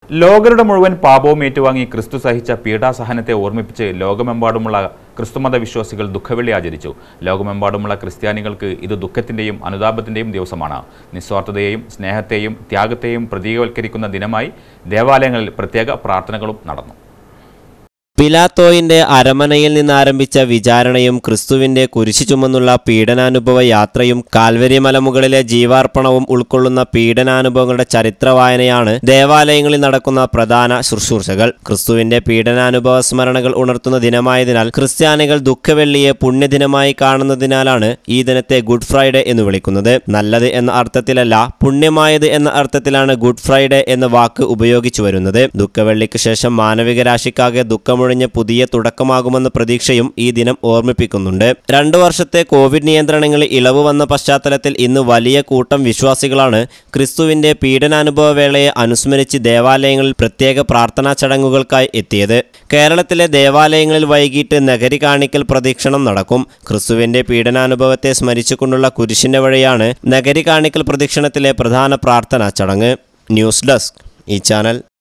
ലോകരുടെ മുഴുവൻ പാപവും ഏറ്റുവാങ്ങി ക്രിസ്തു സഹിച്ച പീഡാസഹനത്തെ ഓർമ്മിപ്പിച്ച് ലോകമെമ്പാടുമുള്ള ക്രിസ്തുമത വിശ്വാസികൾ ദുഃഖവെള്ളി ആചരിച്ചു ലോകമെമ്പാടുമുള്ള ക്രിസ്ത്യാനികൾക്ക് ഇത് ദുഃഖത്തിന്റെയും അനുതാപത്തിന്റെയും ദിവസമാണ് നിസ്വാർത്ഥതയെയും സ്നേഹത്തെയും ത്യാഗത്തെയും പ്രതീകവൽക്കരിക്കുന്ന ദിനമായി ദേവാലയങ്ങളിൽ പ്രത്യേക പ്രാർത്ഥനകളും നടന്നു പിലാത്തോയിന്റെ അരമനയിൽ നിന്ന് ആരംഭിച്ച വിചാരണയും ക്രിസ്തുവിന്റെ കുരിശു ചുമന്നുള്ള പീഡനാനുഭവ യാത്രയും കാൽവരി മലമുകളിലെ ജീവാർപ്പണവും ഉൾക്കൊള്ളുന്ന പീഡനാനുഭവങ്ങളുടെ ചരിത്രവായനയാണ് ദേവാലയങ്ങളിൽ നടക്കുന്ന പ്രധാന ശുശ്രൂഷകൾ ക്രിസ്തുവിന്റെ പീഡനാനുഭവ സ്മരണകൾ ഉണർത്തുന്ന ദിനമായതിനാൽ ക്രിസ്ത്യാനികൾ ദുഃഖവെള്ളിയെ പുണ്യദിനമായി കാണുന്നതിനാലാണ് ഈ ദിനത്തെ ഗുഡ് ഫ്രൈഡേ എന്ന് വിളിക്കുന്നത് നല്ലത് എന്ന അർത്ഥത്തിലല്ല പുണ്യമായത് എന്ന അർത്ഥത്തിലാണ് ഗുഡ് ഫ്രൈഡേ എന്ന വാക്ക് ഉപയോഗിച്ചു വരുന്നത് ദുഃഖവെള്ളിക്ക് ശേഷം മാനവിക രാശിക്കാകെ ദുഃഖമൊഴിഞ്ഞ പുതിയ തുടക്കമാകുമെന്ന പ്രതീക്ഷയും ഈ ദിനം ഓർമ്മിപ്പിക്കുന്നുണ്ട് രണ്ടു വർഷത്തെ കോവിഡ് നിയന്ത്രണങ്ങളിൽ ഇളവ് വന്ന പശ്ചാത്തലത്തിൽ ഇന്ന് വലിയ കൂട്ടം വിശ്വാസികളാണ് ക്രിസ്തുവിന്റെ പീഡനാനുഭവ വേളയെ അനുസ്മരിച്ച് ദേവാലയങ്ങളിൽ പ്രത്യേക പ്രാർത്ഥനാ ചടങ്ങുകൾക്കായി എത്തിയത് കേരളത്തിലെ ദേവാലയങ്ങളിൽ വൈകിട്ട് നഗരി കാണിക്കൽ പ്രദക്ഷിണം നടക്കും ക്രിസ്തുവിന്റെ പീഡനാനുഭവത്തെ സ്മരിച്ചുകൊണ്ടുള്ള കുരിശിന്റെ വഴിയാണ് നഗരി കാണിക്കൽ പ്രദക്ഷിണത്തിലെ പ്രധാന പ്രാർത്ഥനാ ചടങ്ങ് ന്യൂസ് ഡെസ്ക് ഈ ചാനൽ